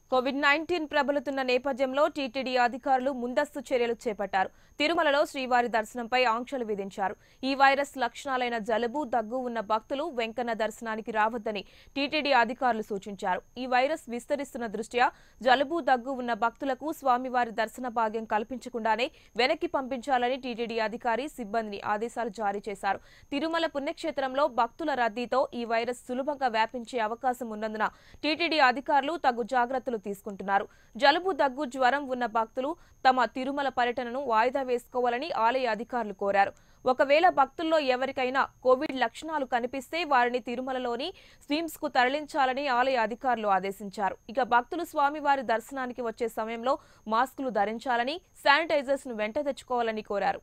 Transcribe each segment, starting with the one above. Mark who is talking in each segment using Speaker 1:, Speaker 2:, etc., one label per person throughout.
Speaker 1: Covid nineteen ప్రబలుతున్న నేపథ్యంలో TTD అధికారులు ముందస్తు చర్యలు చేపట్టారు తిరుమలలో శ్రీవారి దర్శనంపై ఆంక్షలు విధించారు ఈ వైరస్ లక్షణాలైన జలుబు దగ్గు ఉన్న భక్తులు వెంకన్న దర్శనానికి రావద్దని టీటీడీ అధికారులు సూచించారు ఈ వైరస్ విస్తరిస్తున్న దృష్ట్యా జలుబు దగ్గు ఉన్న భక్తులకు స్వామివారి దర్శన భాగ్యం కల్పించకుండానే వెనక్కి పంపించాలని టీటీడీ అధికారి సిబ్బందిని ఆదేశాలు జారీ చేశారు తిరుమల పుణ్యక్షేత్రంలో భక్తుల రద్దీతో ఈ వైరస్ సులభంగా వ్యాపించే అవకాశం ఉన్నందున టీటీడీ అధికారులు తగు జాగ్రత్తలు తీసుకుంటున్నారు జలుబు దగ్గు జ్వరం ఉన్న భక్తులు తమ తిరుమల పర్యటనను వాయిదా వేసుకోవాలని ఆలయ అధికారులు కోరారు ఒకవేళ భక్తుల్లో ఎవరికైనా కోవిడ్ లక్షణాలు కనిపిస్తే వారిని తిరుమలలోని స్విమ్స్ కు తరలించాలని ఆలయ అధికారులు ఆదేశించారు ఇక భక్తులు స్వామివారి దర్శనానికి వచ్చే సమయంలో మాస్కులు ధరించాలని శానిటైజర్స్ ను వెంట తెచ్చుకోవాలని కోరారు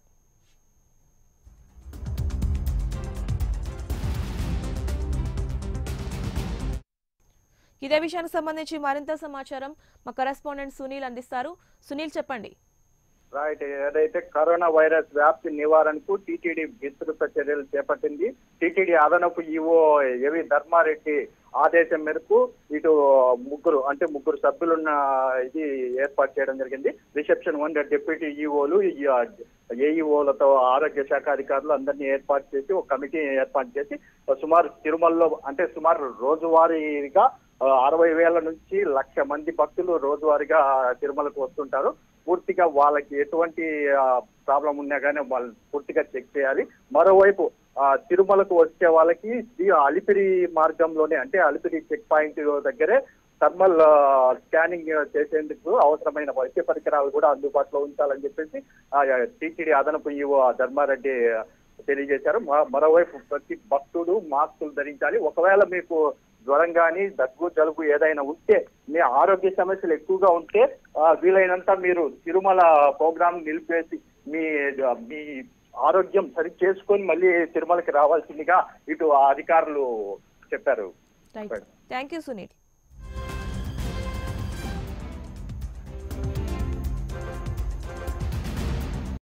Speaker 1: ఇదే విషయానికి సంబంధించి మరింత సమాచారం మా కరెస్పాండెంట్ సునీల్ అందిస్తారు సునీల్ చెప్పండి
Speaker 2: రైట్ ఏదైతే కరోనా వైరస్ వ్యాప్తి నివారణకు టీటీడీ విస్తృత చర్యలు చేపట్టింది టీటీడీ అదనపు ఈవో ఏవి ధర్మారెడ్డి ఆదేశం మేరకు ఇటు ముగ్గురు అంటే ముగ్గురు సభ్యులున్న ఇది ఏర్పాటు చేయడం జరిగింది రిసెప్షన్ వన్ డిప్యూటీ ఈఓలు ఏఈఓలతో ఆరోగ్య శాఖ అధికారులు అందరినీ ఏర్పాటు చేసి ఒక కమిటీ ఏర్పాటు చేసి సుమారు తిరుమలలో అంటే సుమారు రోజువారీగా ఆ, అరవై వేల నుంచి లక్ష మంది భక్తులు రోజువారీగా తిరుమలకు వస్తుంటారు పూర్తిగా వాళ్ళకి ఎటువంటి ప్రాబ్లం ఉన్నా కానీ వాళ్ళు పూర్తిగా చెక్ చేయాలి మరోవైపు ఆ, తిరుమలకు వచ్చే వాళ్ళకి ఈ అలిపిరి మార్గంలోనే అంటే అలిపిరి చెక్ పాయింట్ దగ్గరే థర్మల్ స్కానింగ్ చేసేందుకు అవసరమైన వైద్య పరికరాలు కూడా అందుబాటులో ఉంచాలని చెప్పేసి టీటీడీ అదనపు ఈవో ధర్మారెడ్డి తెలియజేశారు మ- మరోవైపు ప్రతి భక్తుడు మాస్కులు ధరించాలి ఒకవేళ మీకు జ్వరం కానీ దగ్గు జలుబు ఏదైనా ఉంటే మీ ఆరోగ్య సమస్యలు ఎక్కువగా ఉంటే ఆ, వీలైనంత మీరు తిరుమల ప్రోగ్రామ్ నిలిపేసి మీ మీ ఆరోగ్యం సరి చేసుకొని మళ్ళీ తిరుమలకి రావాల్సిందిగా ఇటు ఆ అధికారులు చెప్పారు
Speaker 1: రైట్ థ్యాంక్ యూ సునీల్